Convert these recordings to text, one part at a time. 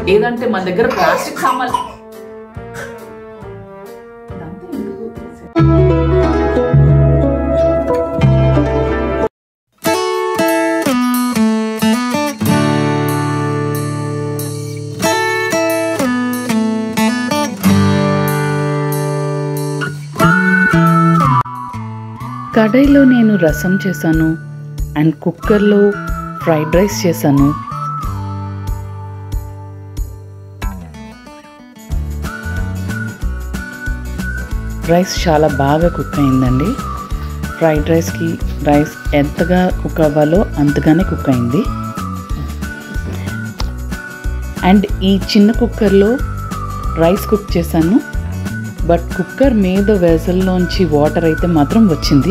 లేదంటే మన దగ్గర ప్లాస్టిక్ సామాన్లు ఇదంతా ఎందుకు తీసే- కడాయిలో నేను రసం చేశాను అండ్ కుక్కర్లో ఫ్రైడ్ రైస్ చేశాను రైస్ చాలా బాగా కుక్ అయిందండి ఫ్రైడ్ రైస్కి రైస్ ఎంతగా కుక్ అవ్వాలో అంతగానే కుక్ అయింది అండ్ ఈ చిన్న కుక్కర్లో రైస్ కుక్ చేశాను బట్ కుక్కర్ మీద వెజల్లోంచి వాటర్ అయితే మాత్రం వచ్చింది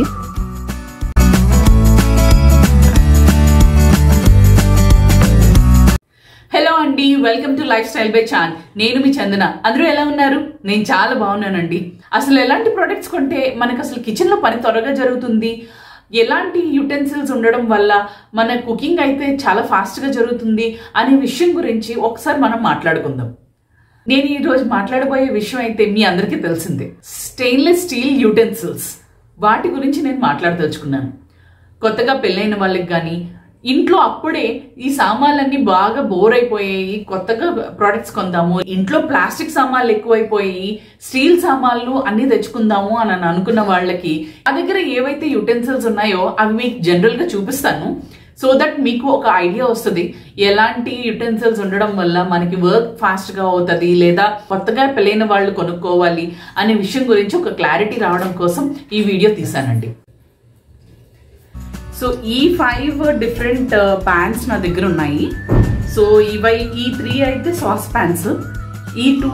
హలో అండి welcome to life style by Chan నేను మీ చందన అందరూ ఎలా ఉన్నారు నేను చాలా బాగున్నానండి అసలు ఎలాంటి ప్రొడక్ట్స్ కొంటే మనకు అసలు కిచెన్ లో పని త్వరగా జరుగుతుంది ఎలాంటి యుటెన్సిల్స్ ఉండడం వల్ల మన కుకింగ్ అయితే చాలా ఫాస్ట్ గా జరుగుతుంది అనే విషయం గురించి ఒకసారి మనం మాట్లాడుకుందాం నేను ఈ రోజు మాట్లాడబోయే విషయం అయితే మీ అందరికీ తెలిసిందే స్టెయిన్లెస్ స్టీల్ యూటెన్సిల్స్ వాటి గురించి నేను మాట్లాడదలుచుకున్నాను కొత్తగా పెళ్ళైన వాళ్ళకి కానీ ఇంట్లో అప్పుడే ఈ సామాన్లన్నీ బాగా బోర్ అయిపోయాయి కొత్తగా ప్రోడక్ట్స్ కొందాము ఇంట్లో ప్లాస్టిక్ సామాన్లు ఎక్కువైపోయి స్టీల్ సామాన్లు అన్ని తెచ్చుకుందాము అని అని అనుకున్న వాళ్ళకి ఆ దగ్గర ఏవైతే యుటెన్సిల్స్ ఉన్నాయో అవి మీకు జనరల్ గా చూపిస్తాను సో దట్ మీకు ఒక ఐడియా వస్తుంది ఎలాంటి యుటెన్సిల్స్ ఉండడం వల్ల మనకి వర్క్ ఫాస్ట్ గా అవుతుంది లేదా కొత్తగా పెళ్ళైన వాళ్ళు కొనుక్కోవాలి అనే విషయం గురించి ఒక క్లారిటీ రావడం కోసం ఈ వీడియో తీసానండి సో ఈ ఫైవ్ డిఫరెంట్ ప్యాన్స్ నా దగ్గర ఉన్నాయి సో ఇవై ఈ త్రీ అయితే సాస్ ప్యాన్స్ ఈ టూ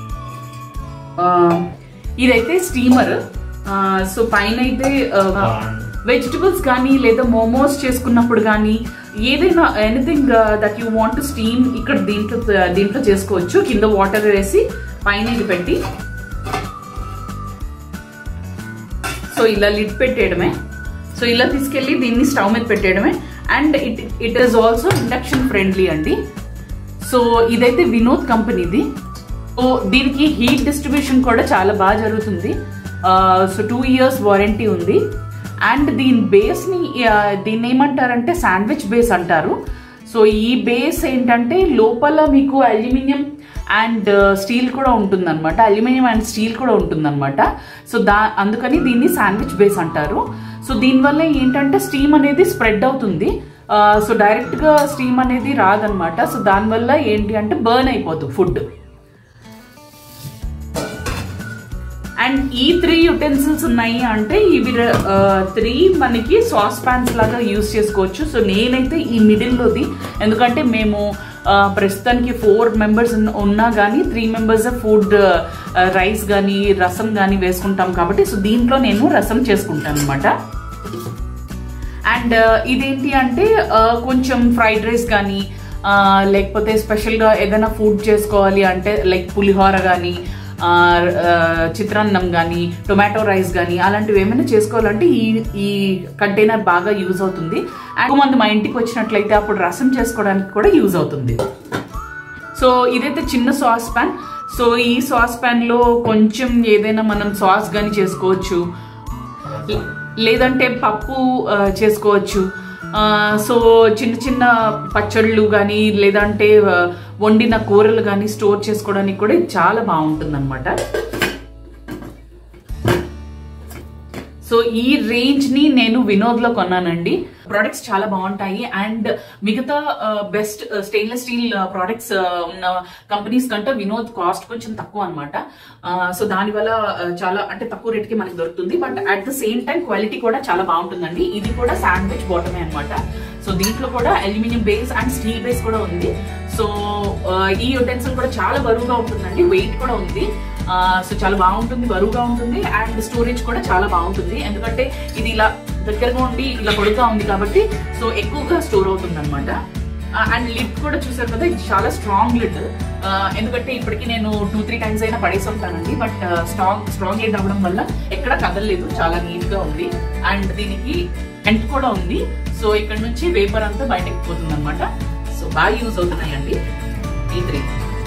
ఇదైతే స్టీమర్ సో పైన అయితే వెజిటబుల్స్ కానీ లేదా మోమోస్ చేసుకున్నప్పుడు కానీ ఏదైనా anything that you want to steam ఇక్కడ దీంట్లో దీంట్లో చేసుకోవచ్చు కింద వాటర్ వేసి పైన ఇది పెట్టి సో ఇలా లిడ్ పెట్టేయడమే సో ఇలా తీసుకెళ్ళి దీన్ని స్టవ్ మీద పెట్టేయడమే and it it is also induction friendly అండి సో ఇదైతే వినోద్ కంపెనీది సో దీనికి హీట్ డిస్ట్రిబ్యూషన్ కూడా చాలా బాగా జరుగుతుంది సో టూ ఇయర్స్ వారంటీ ఉంది అండ్ దీని బేస్ని దీన్ని ఏమంటారంటే శాండ్విచ్ బేస్ అంటారు సో ఈ బేస్ ఏంటంటే లోపల మీకు అల్యూమినియం అండ్ స్టీల్ కూడా ఉంటుందన్నమాట అల్యూమినియం అండ్ స్టీల్ కూడా ఉంటుందన్నమాట సో దా అందుకని దీన్ని శాండ్విచ్ బేస్ అంటారు సో దీనివల్ల ఏంటంటే స్టీమ్ అనేది స్ప్రెడ్ అవుతుంది సో డైరెక్ట్గా స్టీమ్ అనేది రాదనమాట సో దానివల్ల ఏంటి అంటే బర్న్ అయిపోతుంది ఫుడ్ అండ్ ఈ త్రీ యుటెన్సిల్స్ ఉన్నాయి అంటే ఇవి త్రీ మనకి సాస్ పాన్స్ లాగా యూస్ చేసుకోవచ్చు సో నేనైతే ఈ మిడిల్లోది ఎందుకంటే మేము ప్రస్తుతానికి ఫోర్ మెంబర్స్ ఉన్నా కానీ త్రీ మెంబర్స్ ఫుడ్ రైస్ కానీ రసం కానీ వేసుకుంటాం కాబట్టి సో దీంట్లో నేను రసం చేసుకుంటాను అనమాట అండ్ ఇదేంటి అంటే కొంచెం ఫ్రైడ్ రైస్ కానీ లేకపోతే స్పెషల్గా ఏదైనా ఫుడ్ చేసుకోవాలి అంటే లైక్ పులిహోర కానీ చిత్రాన్నం కానీ టొమాటో రైస్ కానీ అలాంటివి ఏమైనా చేసుకోవాలంటే ఈ ఈ కంటైనర్ బాగా యూజ్ అవుతుంది అండ్ మంది మా ఇంటికి వచ్చినట్లయితే అప్పుడు రసం చేసుకోవడానికి కూడా యూజ్ అవుతుంది సో ఇదైతే చిన్న సాస్ ప్యాన్ సో ఈ సాస్ ప్యాన్లో కొంచెం ఏదైనా మనం సాస్ కానీ చేసుకోవచ్చు లేదంటే పప్పు చేసుకోవచ్చు సో చిన్న చిన్న పచ్చళ్ళు కానీ లేదంటే వండిన కూరలు కానీ స్టోర్ చేసుకోవడానికి కూడా ఇది చాలా బాగుంటుంది అనమాట సో ఈ రేంజ్ ని నేను వినోద్ లో కొన్నానండి ప్రొడక్ట్స్ చాలా బాగుంటాయి అండ్ మిగతా బెస్ట్ స్టెయిన్లెస్ స్టీల్ ప్రొడక్ట్స్ ఉన్న కంపెనీస్ కంటే వినోద్ కాస్ట్ కొంచెం తక్కువ అనమాట సో దానివల్ల చాలా అంటే తక్కువ రేట్కి మనకి దొరుకుతుంది but at the same time quality కూడా చాలా బాగుంటుందండి ఇది కూడా శాండ్విచ్ బాటమే అనమాట సో దీంట్లో కూడా aluminium base and steel base కూడా ఉంది సో ఈ యుటెన్సిల్ కూడా చాలా బరువుగా ఉంటుందండి వెయిట్ కూడా ఉంది సో చాలా బాగుంటుంది బరువుగా ఉంటుంది అండ్ స్టోరేజ్ కూడా చాలా బాగుంటుంది ఎందుకంటే ఇది ఇలా దగ్గరగా ఉండి ఇలా కొడుతూ ఉంది కాబట్టి సో ఎక్కువగా స్టోర్ అవుతుంది అనమాట అండ్ లిడ్ కూడా చూసారు కదా ఇది చాలా స్ట్రాంగ్ లిడ్ ఎందుకంటే ఇప్పటికి నేను టూ త్రీ టైమ్స్ అయినా పడేసి ఉంటానండి బట్ స్ట్రాంగ్ స్ట్రాంగ్ లిడ్ అవ్వడం వల్ల ఎక్కడ కదలలేదు చాలా నీట్ గా ఉంది అండ్ దీనికి ఎంట్ కూడా ఉంది సో ఇక్కడ నుంచి వేపర్ అంతా బయటకు పోతుంది అనమాట సో బాగా యూజ్ అవుతున్నాయండి ఈ త్రీ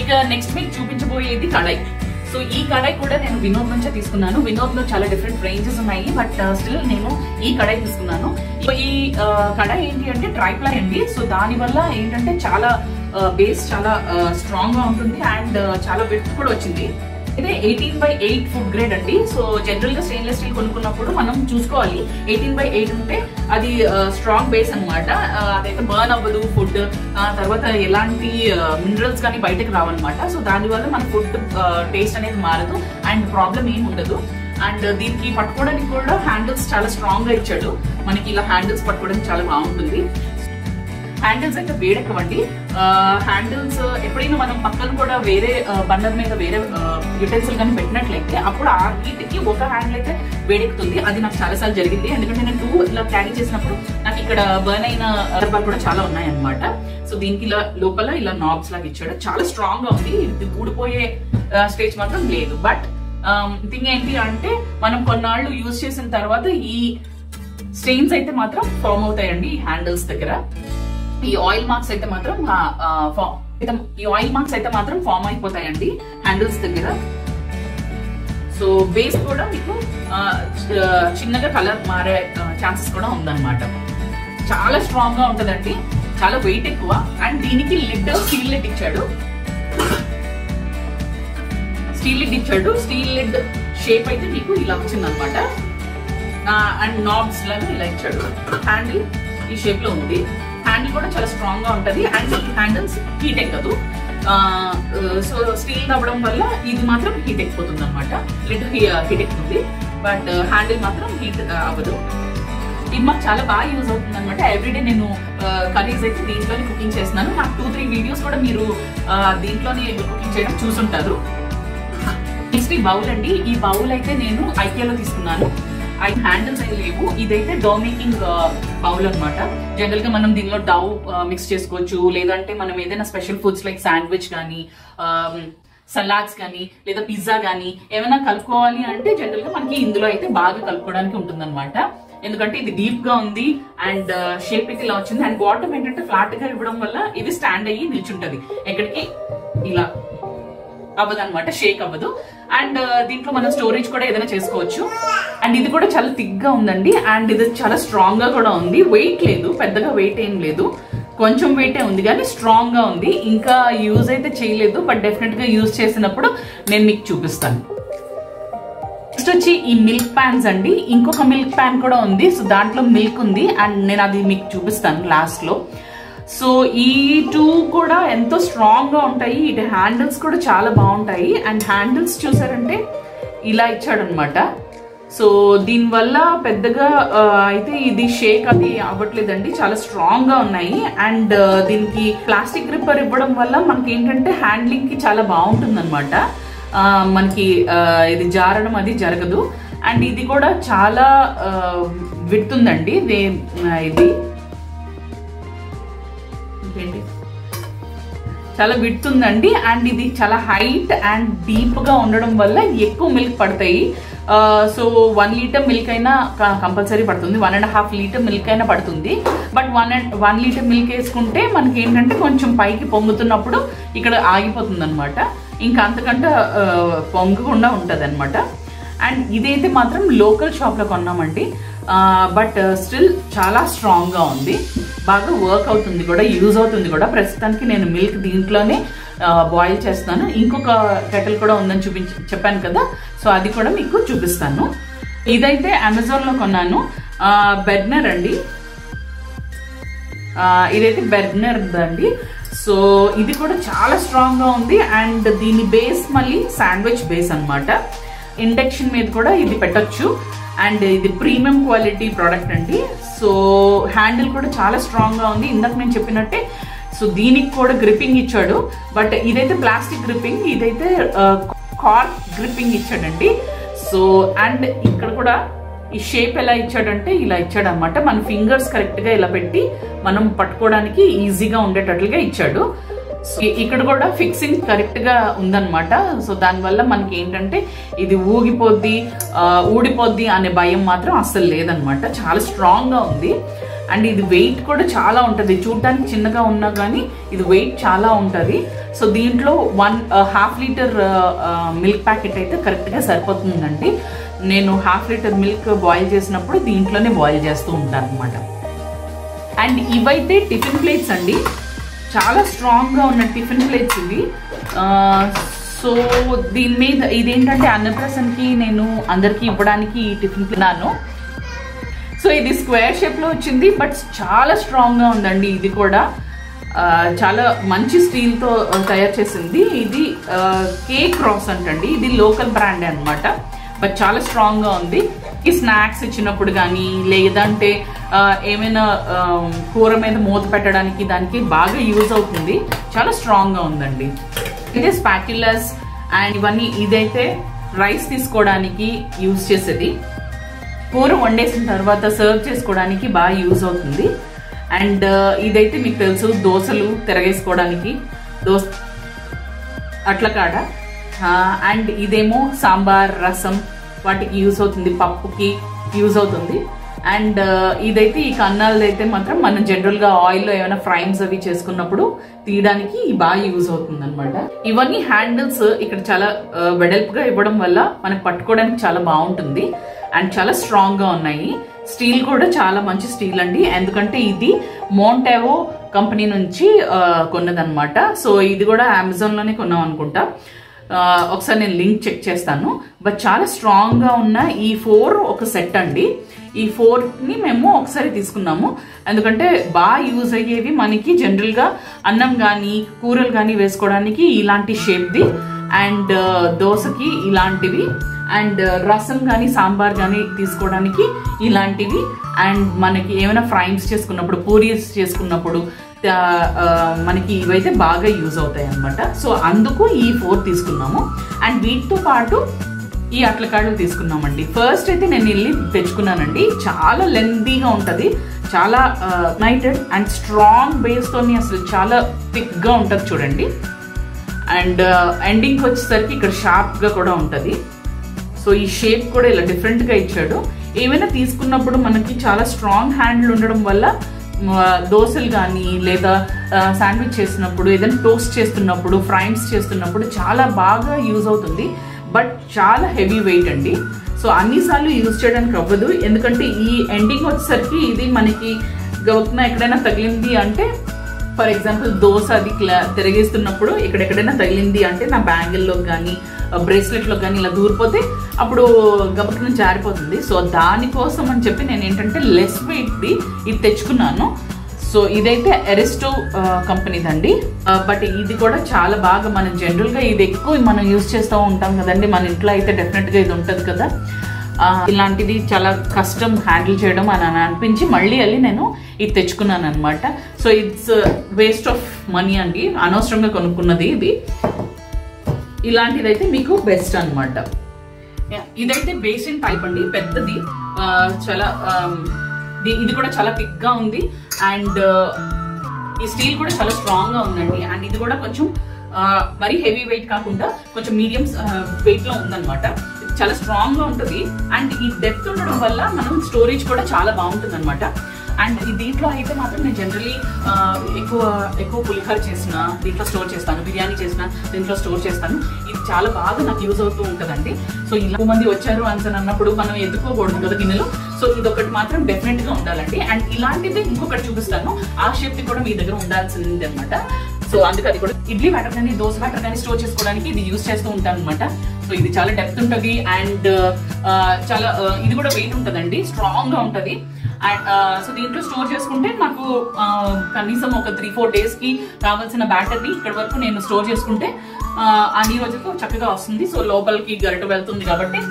ఇక నెక్స్ట్ మీకు చూపించబోయేది కడాయి సో ఈ కడాయి కూడా నేను వినోద్ నుంచే తీసుకున్నాను వినోద్ లో చాలా డిఫరెంట్ రేంజెస్ ఉన్నాయి బట్ స్టిల్ నేను ఈ కడాయి తీసుకున్నాను సో ఈ ఆ, కడాయి ఏంటి అంటే ట్రైప్లై అండి సో దాని వల్ల ఏంటంటే చాలా బేస్ చాలా స్ట్రాంగ్ గా ఉంటుంది అండ్ చాలా విత్ కూడా వచ్చింది ఇదే eighteen by eight food grade అండి సో జనరల్ గా స్టెయిన్లెస్ స్టీల్ కొనుక్కున్నప్పుడు మనం చూసుకోవాలి ఎయిటీన్ బై ఎయిట్ ఉంటే అది స్ట్రాంగ్ బేస్ అనమాట అదైతే బర్న్ అవ్వదు ఫుడ్ తర్వాత ఎలాంటి మినరల్స్ కానీ బయటకు రావన్నమాట సో దానివల్ల మన ఫుడ్ టేస్ట్ అనేది మారదు అండ్ ప్రాబ్లం ఏమి ఉండదు అండ్ దీనికి పట్టుకోవడానికి కూడా హ్యాండిల్స్ చాలా స్ట్రాంగ్ గా ఇచ్చాడు మనకి ఇలా హ్యాండిల్స్ పట్టుకోవడానికి చాలా బాగుంటుంది హ్యాండిల్స్ అయితే వేడెక్కవండి హ్యాండిల్స్ ఎప్పుడైనా మనం పక్కన కూడా వేరే బండర్ మీద వేరే యుటెన్సిల్ కానీ పెట్టినట్లయితే అప్పుడు ఆ హీట్కి ఒక హ్యాండిల్ అయితే వేడెక్కుతుంది అది నాకు చాలా సార్లు జరిగింది ఎందుకంటే నేను టూ ఇలా క్యారీ చేసినప్పుడు నాకు ఇక్కడ బర్న్ అయిన సందర్భాలు కూడా చాలా ఉన్నాయన్నమాట సో దీనికి ఇలా లోపల ఇలా నాబ్స్ లాగా ఇచ్చాడు చాలా స్ట్రాంగ్ గా ఉంది ఇది ఊడిపోయే స్టేజ్ మాత్రం లేదు బట్ థింగ్ ఏంటి అంటే మనం కొన్నాళ్ళు యూజ్ చేసిన తర్వాత ఈ స్టెయిన్స్ అయితే మాత్రం ఫామ్ అవుతాయండి ఈ హ్యాండిల్స్ దగ్గర ఈ ఆయిల్ మార్క్స్ అయితే మాత్రం ఆ, ఆ, ఫా- అయితే ఈ ఆయిల్ మార్క్స్ అయితే మాత్రం ఫామ్ అయిపోతాయండి హ్యాండిల్స్ దగ్గర సో బేస్ కూడా మీకు ఆ, చ- చిన్నగా కలర్ మారే ఛాన్సెస్ కూడా ఉందన్నమాట చాలా స్ట్రాంగ్ గా ఉంటదండి చాలా వెయిట్ ఎక్కువ అండ్ దీనికి లిడ్ స్టీల్ లిడ్ ఇచ్చాడు స్టీల్ లిడ్ ఇచ్చాడు స్టీల్ లిడ్ షేప్ అయితే మీకు ఇలా వచ్చింది అనమాట అండ్ నాబ్స్ లాగా ఇలా ఇచ్చాడు హ్యాండిల్ ఈ షేప్ లో ఉంది హ్యాండిల్ కూడా చాలా స్ట్రాంగ్ గా ఉంటది అండ్ ఈ హ్యాండిల్స్ హీట్ ఎక్కదు సో స్టీల్ అవ్వడం వల్ల ఇది మాత్రం హీట్ ఎక్కిపోతుంది అనమాట లిడ్ హీట్ ఎక్కుతుంది బట్ హ్యాండిల్ మాత్రం హీట్ అవ్వదు ఇది మాకు చాలా బాగా యూజ్ అవుతుంది అనమాట ఎవ్రీడే నేను కర్రీస్ అయితే దీంట్లోనే కుకింగ్ చేస్తున్నాను నాకు టూ త్రీ వీడియోస్ కూడా మీరు ఆ, దీంట్లోనే కుకింగ్ చేయడం చూసుంటారు నెక్స్ట్ ఈ బౌల్ అండి ఈ బౌల్ అయితే నేను ఐకియాలో తీసుకున్నాను ఐ హ్యాండిల్స్ ఏం లేవు ఇదైతే డో మేకింగ్ బౌల్ అన్నమాట జనరల్ గా మనం దీనిలో డౌ మిక్స్ చేసుకోవచ్చు లేదంటే మనం ఏదైనా స్పెషల్ ఫుడ్స్ లైక్ శాండ్విచ్ కానీ సలాడ్స్ కానీ లేదా పిజ్జా కానీ ఏమైనా కలుపుకోవాలి అంటే జనరల్ గా మనకి ఇందులో అయితే బాగా కలుపుకోవడానికి ఉంటుందన్నమాట ఎందుకంటే ఇది డీప్ గా ఉంది అండ్ షేప్ అయితే ఇలా వచ్చింది అండ్ బాటమ్ ఏంటంటే ఫ్లాట్ గా ఇవ్వడం వల్ల ఇది స్టాండ్ అయ్యి నిల్చుంటది ఎక్కడికి ఇలా అవ్వదు అనమాట షేక్ అవ్వదు అండ్ దీంట్లో మనం స్టోరేజ్ కూడా ఏదైనా చేసుకోవచ్చు అండ్ ఇది కూడా చాలా థిక్ గా ఉందండి అండ్ ఇది చాలా స్ట్రాంగ్ గా కూడా ఉంది వెయిట్ లేదు పెద్దగా వెయిట్ ఏం లేదు కొంచెం వెయిటే ఉంది కానీ స్ట్రాంగ్ గా ఉంది ఇంకా యూజ్ అయితే చేయలేదు బట్ డెఫినెట్ గా యూజ్ చేసినప్పుడు నేను మీకు చూపిస్తాను నెక్స్ట్ వచ్చి ఈ మిల్క్ ప్యాన్స్ అండి ఇంకొక మిల్క్ ప్యాన్ కూడా ఉంది సో దాంట్లో మిల్క్ ఉంది అండ్ నేను అది మీకు చూపిస్తాను లాస్ట్ లో సో ఈ టూ కూడా ఎంతో స్ట్రాంగ్ గా ఉంటాయి ఇటు హ్యాండిల్స్ కూడా చాలా బాగుంటాయి అండ్ హ్యాండిల్స్ చూసారంటే ఇలా ఇచ్చాడు అనమాట సో దీనివల్ల పెద్దగా ఆ, అయితే ఇది షేక్ అది అవ్వట్లేదండి చాలా స్ట్రాంగ్ గా ఉన్నాయి అండ్ దీనికి ప్లాస్టిక్ గ్రిప్పర్ ఇవ్వడం వల్ల మనకి ఏంటంటే హ్యాండ్లింగ్ కి చాలా బాగుంటుంది అనమాట మనకి ఆ, ఇది జారడం అది జరగదు అండ్ ఇది కూడా చాలా విడుతుందండి ఇది ఇంకేంటి చాలా విడ్త్ ఉందండి అండ్ ఇది చాలా హైట్ అండ్ డీప్ గా ఉండడం వల్ల ఎక్కువ మిల్క్ పడతాయి సో వన్ లీటర్ మిల్క్ అయినా కంపల్సరీ పడుతుంది one and half litre milk అయినా పడుతుంది but one and one litre milk వేసుకుంటే మనకి ఏంటంటే కొంచెం పైకి పొంగుతున్నప్పుడు ఇక్కడ ఆగిపోతుంది అనమాట ఇంకా అంతకంటే ఆ, పొంగకుండా ఉంటుంది అనమాట అండ్ ఇదైతే మాత్రం లోకల్ షాప్లో కొన్నామండి బట్ స్టిల్ చాలా స్ట్రాంగ్గా ఉంది బాగా వర్క్ అవుతుంది కూడా యూజ్ అవుతుంది కూడా ప్రస్తుతానికి నేను మిల్క్ దీంట్లోనే బాయిల్ చేస్తాను ఇంకొక కెటిల్ కూడా ఉందని చూపించి చెప్పాను కదా సో అది కూడా మీకు చూపిస్తాను ఇదైతే అమెజాన్లో కొన్నాను బెర్నర్ అండి ఆ, ఇదైతే బెర్నర్ అండి సో ఇది కూడా చాలా స్ట్రాంగ్ గా ఉంది అండ్ దీని బేస్ మళ్ళీ శాండ్విచ్ బేస్ అన్నమాట ఇండక్షన్ మీద కూడా ఇది పెట్టొచ్చు అండ్ ఇది ప్రీమియం క్వాలిటీ ప్రోడక్ట్ అండి సో హ్యాండిల్ కూడా చాలా స్ట్రాంగ్ గా ఉంది ఇందాక నేను చెప్పినట్టే సో దీనికి కూడా గ్రిప్పింగ్ ఇచ్చాడు బట్ ఇదైతే ప్లాస్టిక్ గ్రిప్పింగ్ ఇదైతే కార్క్ గ్రిప్పింగ్ ఇచ్చాడండి సో అండ్ ఇక్కడ కూడా ఈ షేప్ ఎలా ఇచ్చాడంటే ఇలా ఇచ్చాడు అనమాట మన ఫింగర్స్ కరెక్ట్ గా ఇలా పెట్టి మనం పట్టుకోవడానికి ఈజీగా ఉండేటట్లుగా ఇచ్చాడు సో ఇ- ఇక్కడ కూడా ఫిక్సింగ్ కరెక్ట్ గా ఉందన్నమాట సో దానివల్ల మనకి ఏంటంటే ఇది ఊగిపోద్ది ఆ, ఊడిపోద్ది అనే భయం మాత్రం అస్సలు లేదనమాట చాలా స్ట్రాంగ్ గా ఉంది అండ్ ఇది వెయిట్ కూడా చాలా ఉంటుంది చూడటానికి చిన్నగా ఉన్నా కానీ ఇది వెయిట్ చాలా ఉంటుంది సో దీంట్లో one half litre milk packet అయితే కరెక్ట్గా సరిపోతుందండి నేను హాఫ్ లీటర్ మిల్క్ బాయిల్ చేసినప్పుడు దీంట్లోనే బాయిల్ చేస్తూ ఉంటాను అనమాట అండ్ ఇవైతే టిఫిన్ ప్లేట్స్ అండి చాలా స్ట్రాంగ్గా ఉన్న టిఫిన్ ప్లేట్స్ ఇవి సో దీని మీద ఇదేంటంటే అన్నప్రసన్కి నేను అందరికీ ఇవ్వడానికి ఈ టిఫిన్ తిన్నాను సో ఇది స్క్వేర్ షేప్లో వచ్చింది బట్ చాలా స్ట్రాంగ్గా ఉందండి ఇది కూడా ఆ, చాలా మంచి స్టీల్తో తయారు చేసింది ఇది కేక్ క్రాస్ అంటండి ఇది లోకల్ బ్రాండ్ అన్నమాట బట్ చాలా స్ట్రాంగ్గా ఉంది ఈ స్నాక్స్ ఇచ్చినప్పుడు కానీ లేదంటే ఆ, ఏమైనా ఆ, కూర మీద మూత పెట్టడానికి దానికి బాగా యూజ్ అవుతుంది చాలా స్ట్రాంగ్గా ఉందండి ఇదే స్పాక్యులస్ అండ్ ఇవన్నీ ఇదైతే రైస్ తీసుకోవడానికి యూజ్ చేసేది కూర వండేసిన తర్వాత సర్వ్ చేసుకోవడానికి బాగా యూజ్ అవుతుంది అండ్ ఇదైతే మీకు తెలుసు దోశలు తిరగేసుకోవడానికి దోశ అట్ల కాడ అండ్ ఇదేమో సాంబార్ రసం వాటికి యూజ్ అవుతుంది పప్పుకి యూజ్ అవుతుంది అండ్ ఇదైతే ఈ కన్నాలది అయితే మాత్రం మనం జనరల్ గా ఆయిల్ లో ఏమైనా ఫ్రైమ్స్ అవి చేసుకున్నప్పుడు తీయడానికి బాగా యూజ్ అవుతుంది అనమాట ఇవన్నీ హ్యాండిల్స్ ఇక్కడ చాలా ఆ, వెడల్పుగా ఇవ్వడం వల్ల మనకు పట్టుకోవడానికి చాలా బాగుంటుంది అండ్ చాలా స్ట్రాంగ్ గా ఉన్నాయి స్టీల్ కూడా చాలా మంచి స్టీల్ అండి ఎందుకంటే ఇది మోంటావో కంపెనీ నుంచి ఆ, కొన్నదన్నమాట సో ఇది కూడా అమెజాన్ లోనే కొన్నాం అనుకుంటా ఆ, ఒకసారి నేను లింక్ చెక్ చేస్తాను బట్ చాలా స్ట్రాంగ్ గా ఉన్న ఈ ఫోర్ ఒక సెట్ అండి ఈ ఫోర్ ని మేము ఒకసారి తీసుకున్నాము ఎందుకంటే బాగా యూజ్ అయ్యేవి మనకి జనరల్ గా అన్నం కానీ కూరలు కానీ వేసుకోవడానికి ఇలాంటి షేప్ది అండ్ దోశకి ఇలాంటివి అండ్ రసం కానీ సాంబార్ కానీ తీసుకోవడానికి ఇలాంటివి అండ్ మనకి ఏమైనా ఫ్రైమ్స్ చేసుకున్నప్పుడు పూరీస్ చేసుకున్నప్పుడు ఆ, ఆ, మనకి ఇవైతే బాగా యూజ్ అవుతాయి అనమాట సో అందుకు ఈ ఫోర్ తీసుకున్నాము అండ్ వీటితో పాటు ఈ అట్లకాయలు తీసుకున్నామండి ఫస్ట్ అయితే నేను వెళ్ళి తెచ్చుకున్నానండి చాలా లెందీగా ఉంటుంది చాలా నైటెడ్ అండ్ స్ట్రాంగ్ బేస్తోని అసలు చాలా థిక్గా ఉంటుంది చూడండి అండ్ ఎండింగ్కి వచ్చేసరికి ఇక్కడ షార్ప్గా కూడా ఉంటుంది సో ఈ షేప్ కూడా ఇలా డిఫరెంట్గా ఇచ్చాడు ఏమైనా తీసుకున్నప్పుడు మనకి చాలా స్ట్రాంగ్ హ్యాండిల్ ఉండడం వల్ల మ, దోశలు కానీ లేదా శాండ్విచ్ చేసినప్పుడు ఏదైనా టోస్ట్ చేస్తున్నప్పుడు ఫ్రైమ్స్ చేస్తున్నప్పుడు చాలా బాగా యూజ్ అవుతుంది బట్ చాలా హెవీ వెయిట్ అండి సో అన్నిసార్లు యూజ్ చేయడానికి అవ్వదు ఎందుకంటే ఈ ఎండింగ్ వచ్చేసరికి ఇది మనకి గవక్న ఎక్కడైనా తగిలింది అంటే ఫర్ ఎగ్జాంపుల్ దోశ అది క్లా- తిరిగేస్తున్నప్పుడు ఎక్కడెక్కడైనా తగిలింది అంటే నా బ్యాంగిల్లో కానీ బ్రేస్లెట్లో కానీ ఇలా దూరిపోతే అప్పుడు గబక్కన జారిపోతుంది సో దానికోసం అని చెప్పి నేను ఏంటంటే లెస్ వెయిట్ది ఇది తెచ్చుకున్నాను సో ఇదైతే ఎరిస్టో కంపెనీదండి బట్ ఇది కూడా చాలా బాగా మనం జనరల్గా ఇది ఎక్కువ మనం యూజ్ చేస్తూ ఉంటాం కదండి మన ఇంట్లో అయితే డెఫినెట్గా ఇది ఉంటుంది కదా ఆ, ఇలాంటిది చాలా కష్టం హ్యాండిల్ చేయడం అని అని అనిపించి మళ్ళీ వెళ్ళి నేను ఇది తెచ్చుకున్నాను అనమాట so it's waste of money అండి అనవసరంగా కొనుక్కున్నది ఇది ఇలాంటిదైతే మీకు బెస్ట్ అనమాట ఇదైతే బేసిన్ టైప్ అండి పెద్దది ఆ, చాలా ఆమ్, ఇది- ఇది కూడా చాలా థిక్ గా ఉంది అండ్ ఈ స్టీల్ కూడా చాలా స్ట్రాంగ్ గా ఉందండి అండ్ ఇది కూడా కొంచెం ఆ, మరీ హెవీ వెయిట్ కాకుండా కొంచెం మీడియం వెయిట్ లో ఉందన్నమాట ఇది చాలా స్ట్రాంగ్ గా ఉంటుంది అండ్ ఈ డెప్త్ ఉండడం వల్ల మనం స్టోరేజ్ కూడా చాలా బాగుంటుంది అనమాట అండ్ ఈ దీంట్లో అయితే మాత్రం నేను జనరలీ ఎక్కువ ఎక్కువ పులిహోర చేసిన దీంట్లో స్టోర్ చేస్తాను బిర్యానీ చేసిన దీంట్లో స్టోర్ చేస్తాను ఇది చాలా బాగా నాకు యూజ్ అవుతూ ఉంటుందండి సో ఇలా ఎక్కువ మంది వచ్చారు అని అన్నప్పుడు మనం ఎదుకోకూడదు కదా గిన్నెలో సో ఇది ఒకటి మాత్రం డెఫినెట్ గా ఉండాలండి అండ్ ఇలాంటిది ఇంకొకటి చూపిస్తాను ఆ షేప్ కూడా మీ దగ్గర ఉండాల్సింది అనమాట సో అందుకే అది కూడా ఇడ్లీ బ్యాటర్ కానీ దోశ బ్యాటర్ కానీ స్టోర్ చేసుకోవడానికి ఇది యూస్ చేస్తూ ఉంటాను అనమాట సో ఇది చాలా డెప్త్ ఉంటుంది అండ్ చాలా ఆ, ఇది కూడా వెయిట్ ఉంటుందండి స్ట్రాంగ్ గా ఉంటుంది అండ్ సో దీంట్లో స్టోర్ చేసుకుంటే నాకు ఆ, కనీసం ఒక త్రీ ఫోర్ డేస్ కి కావాల్సిన బ్యాటర్ ని ఇక్కడ వరకు నేను స్టోర్ చేసుకుంటే ఆ, అన్ని రోజులకు చక్కగా వస్తుంది సో లోపలికి గరిట వెళ్తుంది కాబట్టి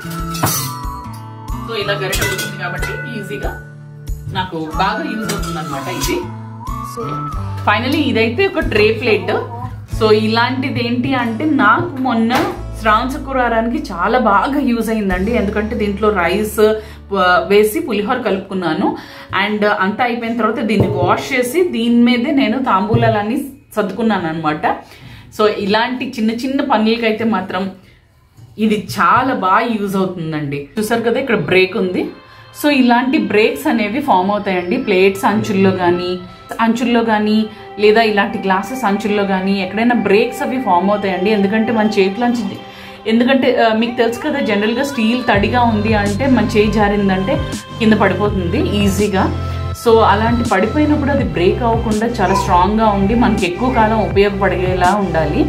సో ఇలా గరిట వెళ్తుంది కాబట్టి ఈజీగా నాకు బాగా యూజ్ అవుతుంది అనమాట ఇది సో ఫైనలీ ఇదైతే ఒక ట్రే ప్లేట్ సో ఇలాంటిది ఏంటి అంటే నాకు మొన్న శ్రావణ శుక్రవారానికి చాలా బాగా యూజ్ అయిందండి ఎందుకంటే దీంట్లో రైస్ వేసి పులిహోర కలుపుకున్నాను అండ్ అంతా అయిపోయిన తర్వాత దీన్ని వాష్ చేసి దీని మీదే నేను తాంబూలాలన్నీ సర్దుకున్నాను అనమాట సో ఇలాంటి చిన్న చిన్న పనులకైతే మాత్రం ఇది చాలా బాగా యూజ్ అవుతుందండి చూసారు కదా ఇక్కడ బ్రేక్ ఉంది సో ఇలాంటి బ్రేక్స్ అనేవి ఫామ్ అవుతాయండి ప్లేట్స్ అంచుల్లో కానీ అంచుల్లో కానీ లేదా ఇలాంటి గ్లాసెస్ అంచుల్లో కానీ ఎక్కడైనా బ్రేక్స్ అవి ఫామ్ అవుతాయండి ఎందుకంటే మన చేతిలోంచి ఎందుకంటే ఆ, మీకు తెలుసు కదా జనరల్గా స్టీల్ తడిగా ఉంది అంటే మన చేయి జారిందంటే కింద పడిపోతుంది ఈజీగా సో అలాంటి పడిపోయినప్పుడు అది బ్రేక్ అవ్వకుండా చాలా స్ట్రాంగ్గా ఉండి మనకి ఎక్కువ కాలం ఉపయోగపడేలా ఉండాలి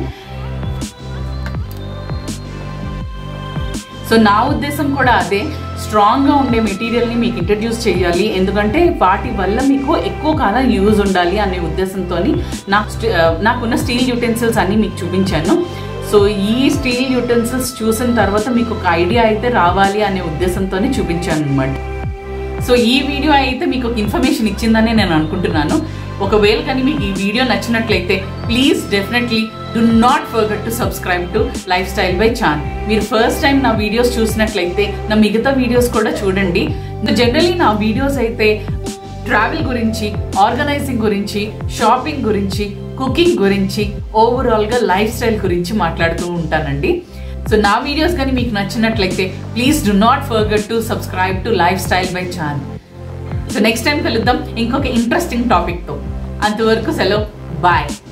సో నా ఉద్దేశం కూడా అదే స్ట్రాంగ్గా ఉండే మెటీరియల్ని మీకు ఇంట్రడ్యూస్ చేయాలి ఎందుకంటే వాటి వల్ల మీకు ఎక్కువ కాలం యూజ్ ఉండాలి అనే ఉద్దేశంతో నాకు స్టి- ఆ, నాకున్న స్టీల్ యూటెన్సిల్స్ అన్నీ మీకు చూపించాను సో ఈ స్టీల్ యూటెన్సిల్స్ చూసిన తర్వాత మీకు ఒక ఐడియా అయితే రావాలి అనే ఉద్దేశంతోనే చూపించాను అనమాట సో ఈ వీడియో అయితే మీకు ఒక ఇన్ఫర్మేషన్ ఇచ్చిందని నేను అనుకుంటున్నాను ఒకవేళ కానీ మీకు ఈ వీడియో నచ్చినట్లయితే please definitely do not forget to subscribe to life style by చాన్ మీరు ఫస్ట్ టైం నా వీడియోస్ చూసినట్లయితే నా మిగతా వీడియోస్ కూడా చూడండి జనరలీ నా వీడియోస్ అయితే ట్రావెల్ గురించి ఆర్గనైజింగ్ గురించి షాపింగ్ గురించి కుకింగ్ గురించి ఓవరాల్గా లైఫ్ స్టైల్ గురించి మాట్లాడుతూ ఉంటానండి సో నా వీడియోస్ కానీ మీకు నచ్చినట్లయితే please do not forget to subscribe to life style by ఛాన్ సో నెక్స్ట్ టైం కలుద్దాం ఇంకొక ఇంట్రెస్టింగ్ టాపిక్తో అంతవరకు సెలవు బాయ్